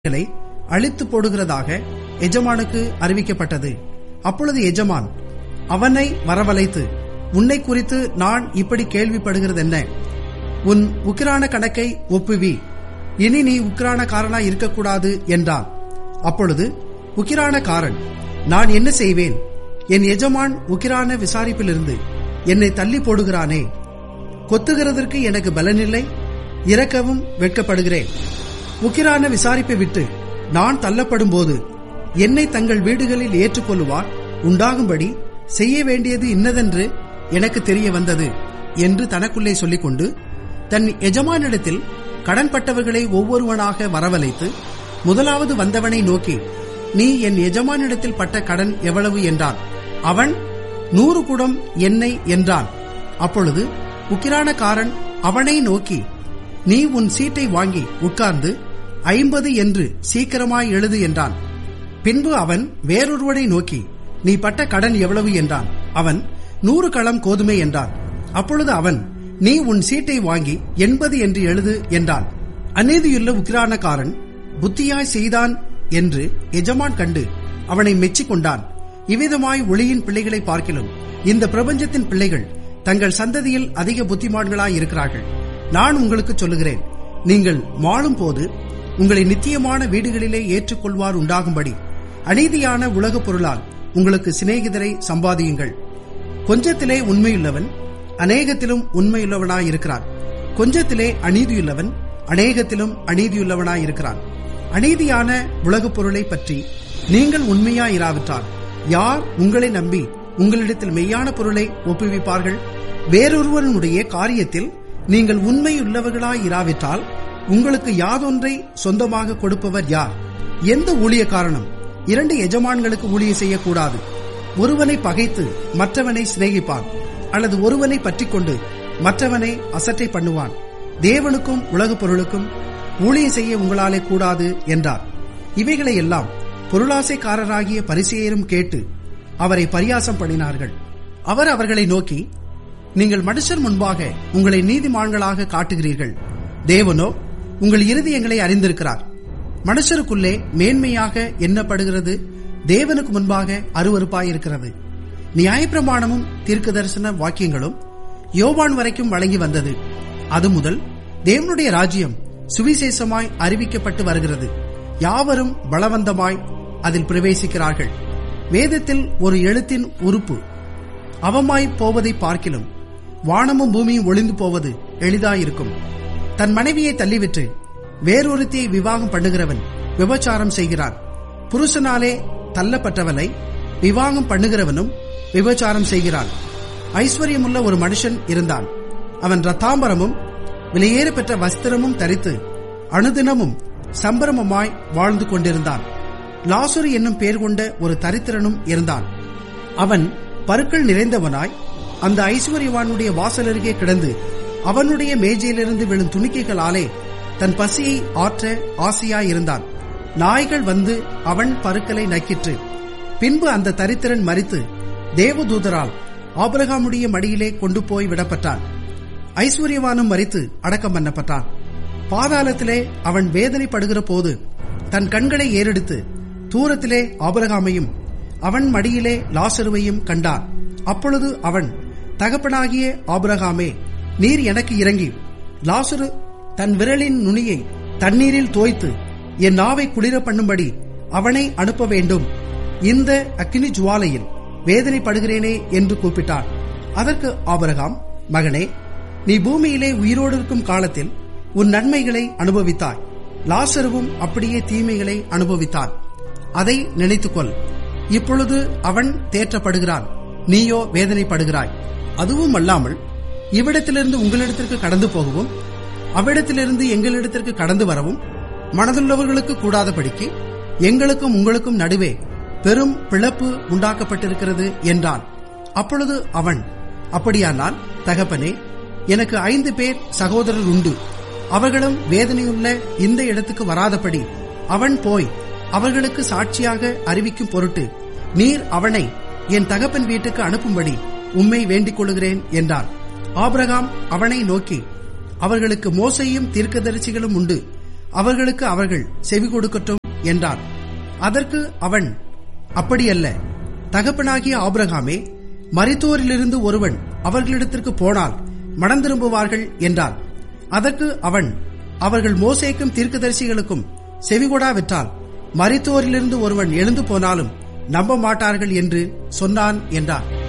களை அழித்து போடுகிறதாக எஜமானுக்கு அறிவிக்கப்பட்டது அப்பொழுது எஜமான் அவனை வரவழைத்து உன்னை குறித்து நான் இப்படி கேள்விப்படுகிறதென்ன உன் உக்கிரான கணக்கை ஒப்புவி இனி நீ உக்கிரானக்காரனாய் இருக்கக்கூடாது என்றான் அப்பொழுது உக்கிரானக்காரன் நான் என்ன செய்வேன் என் எஜமான் உக்கிரான விசாரிப்பிலிருந்து என்னை தள்ளி போடுகிறானே கொத்துகிறதற்கு எனக்கு பலனில்லை இறக்கவும் வெட்கப்படுகிறேன் உக்கிரான விசாரிப்பை விட்டு நான் தள்ளப்படும் போது என்னை தங்கள் வீடுகளில் ஏற்றுக்கொள்ளுவார் உண்டாகும்படி செய்ய வேண்டியது இன்னதென்று எனக்கு தெரிய வந்தது என்று தனக்குள்ளே சொல்லிக்கொண்டு தன் எஜமானிடத்தில் கடன்பட்டவர்களை ஒவ்வொருவனாக வரவழைத்து முதலாவது வந்தவனை நோக்கி நீ என் எஜமானிடத்தில் பட்ட கடன் எவ்வளவு என்றான் அவன் நூறு குடம் எண்ணெய் என்றான் அப்பொழுது உக்கிரானக்காரன் அவனை நோக்கி நீ உன் சீட்டை வாங்கி உட்கார்ந்து ஐம்பது என்று சீக்கிரமாய் எழுது என்றான் பின்பு அவன் வேறொருவனை நோக்கி நீ பட்ட கடன் எவ்வளவு என்றான் அவன் நூறு களம் கோதுமை என்றான் அப்பொழுது அவன் நீ உன் சீட்டை வாங்கி எண்பது என்று எழுது என்றான் அநீதியுள்ள உக்கிரானக்காரன் புத்தியாய் செய்தான் என்று எஜமான் கண்டு அவனை மெச்சிக் கொண்டான் இவ்விதமாய் ஒளியின் பிள்ளைகளை பார்க்கிலும் இந்த பிரபஞ்சத்தின் பிள்ளைகள் தங்கள் சந்ததியில் அதிக புத்திமான்களாய் இருக்கிறார்கள் நான் உங்களுக்கு சொல்லுகிறேன் நீங்கள் மாளும் போது உங்களை நித்தியமான வீடுகளிலே ஏற்றுக்கொள்வார் உண்டாகும்படி அநீதியான உலகப் பொருளால் உங்களுக்கு சிநேகிதரை சம்பாதியுங்கள் கொஞ்சத்திலே உண்மையுள்ளவன் அநேகத்திலும் உண்மையுள்ளவனாயிருக்கிறான் கொஞ்சத்திலே அநீதியுள்ளவன் அநேகத்திலும் அநீதியுள்ளவனாயிருக்கிறான் அநீதியான உலகப் பொருளை பற்றி நீங்கள் உண்மையாயிராவிட்டால் யார் உங்களை நம்பி உங்களிடத்தில் மெய்யான பொருளை ஒப்புவிப்பார்கள் வேறொருவனுடைய காரியத்தில் நீங்கள் உண்மையுள்ளவர்களாயிராவிட்டால் உங்களுக்கு யாதொன்றை சொந்தமாக கொடுப்பவர் யார் எந்த ஊழிய காரணம் இரண்டு எஜமான்களுக்கு ஊழிய செய்யக்கூடாது ஒருவனை பகைத்து மற்றவனை சிநேகிப்பான் அல்லது ஒருவனை பற்றிக்கொண்டு மற்றவனை அசட்டை பண்ணுவான் தேவனுக்கும் உலகப் பொருளுக்கும் ஊழியம் செய்ய உங்களாலே கூடாது என்றார் இவைகளை எல்லாம் பொருளாசைக்காரராகிய பரிசெயரும் கேட்டு அவரை பரியாசம் பண்ணினார்கள் அவர் அவர்களை நோக்கி நீங்கள் மனுஷர் முன்பாக உங்களை நீதிமான்களாக காட்டுகிறீர்கள் தேவனோ உங்கள் இருதயங்களை அறிந்திருக்கிறார் மனுஷருக்குள்ளே மேன்மையாக எண்ணப்படுகிறது தேவனுக்கு முன்பாக அருவறுப்பாயிருக்கிறது நியாயப்பிரமாணமும் தீர்க்க தரிசன வாக்கியங்களும் யோவான் வரைக்கும் வழங்கி வந்தது அது முதல் தேவனுடைய ராஜ்யம் சுவிசேஷமாய் அறிவிக்கப்பட்டு வருகிறது யாவரும் பலவந்தமாய் அதில் பிரவேசிக்கிறார்கள் வேதத்தில் ஒரு எழுத்தின் உறுப்பு அவமாய் போவதை பார்க்கிலும் வானமும் பூமியும் ஒளிந்து போவது எளிதாயிருக்கும் தன் மனைவியை தள்ளிவிட்டு வேறொருத்தியை விவாகம் பண்ணுகிறவன் விபச்சாரம் செய்கிறான் புருஷனாலே தள்ளப்பட்டவனை விவாகம் பண்ணுகிறவனும் விபச்சாரம் செய்கிறான் ஐஸ்வர்யமுள்ள ஒரு மனுஷன் இருந்தான் அவன் ரத்தாம்பரமும் விலையேற பெற்ற வஸ்திரமும் தரித்து அனுதினமும் சம்பரமமாய் வாழ்ந்து கொண்டிருந்தான் லாசுரு என்னும் பெயர் கொண்ட ஒரு தரித்திரனும் இருந்தான் அவன் பருக்கள் நிறைந்தவனாய் அந்த ஐஸ்வர்யவானுடைய வாசலருகே கிடந்து அவனுடைய மேஜையிலிருந்து விழும் துணிக்கைகளாலே தன் பசியை ஆற்ற ஆசையாயிருந்தான் நாய்கள் வந்து அவன் பருக்களை நக்கிற்று பின்பு அந்த தரித்திரன் மறித்து தேவதூதரால் ஆபிரகாமுடைய மடியிலே கொண்டு போய் விடப்பட்டான் ஐஸ்வர்யவானும் மறித்து அடக்கம் பண்ணப்பட்டான் பாதாளத்திலே அவன் வேதனைப்படுகிற போது தன் கண்களை ஏறெடுத்து தூரத்திலே ஆபரகாமையும் அவன் மடியிலே லாசருவையும் கண்டான் அப்பொழுது அவன் தகப்பனாகிய ஆபிரகாமே நீர் எனக்கு இறங்கி லாசரு தன் விரலின் நுனியை தண்ணீரில் தோய்த்து என் நாவை குளிர பண்ணும்படி அவனை அனுப்ப வேண்டும் இந்த அக்கினி ஜுவாலையில் வேதனைப்படுகிறேனே என்று கூப்பிட்டான் அதற்கு ஆபரகாம் மகனே நீ பூமியிலே உயிரோடு இருக்கும் காலத்தில் உன் நன்மைகளை அனுபவித்தாய் லாசருவும் அப்படியே தீமைகளை அனுபவித்தான் அதை நினைத்துக்கொள் இப்பொழுது அவன் தேற்றப்படுகிறான் நீயோ வேதனைப்படுகிறாய் அதுவும் அல்லாமல் இவ்விடத்திலிருந்து உங்களிடத்திற்கு கடந்து போகவும் அவ்விடத்திலிருந்து எங்களிடத்திற்கு கடந்து வரவும் மனதுள்ளவர்களுக்கு கூடாதபடிக்கு எங்களுக்கும் உங்களுக்கும் நடுவே பெரும் பிளப்பு உண்டாக்கப்பட்டிருக்கிறது என்றான் அப்பொழுது அவன் அப்படியானால் தகப்பனே எனக்கு ஐந்து பேர் சகோதரர் உண்டு அவர்களும் வேதனையுள்ள இந்த இடத்துக்கு வராதபடி அவன் போய் அவர்களுக்கு சாட்சியாக அறிவிக்கும் பொருட்டு நீர் அவனை என் தகப்பன் வீட்டுக்கு அனுப்பும்படி உம்மை வேண்டிக் கொள்கிறேன் என்றான் ஆபிரகாம் அவனை நோக்கி அவர்களுக்கு மோசையும் தீர்க்கதரிசிகளும் உண்டு அவர்களுக்கு அவர்கள் செவி கொடுக்கட்டும் என்றான் அதற்கு அவன் அப்படியல்ல தகப்பனாகிய ஆபிரகாமே மரித்தோரிலிருந்து ஒருவன் அவர்களிடத்திற்கு போனால் மனம் திரும்புவார்கள் என்றான் அதற்கு அவன் அவர்கள் மோசேக்கும் தீர்க்கதரிசிகளுக்கும் செவிகொடாவிட்டால் மரித்தோரிலிருந்து ஒருவன் எழுந்து போனாலும் நம்ப மாட்டார்கள் என்று சொன்னான் என்றான்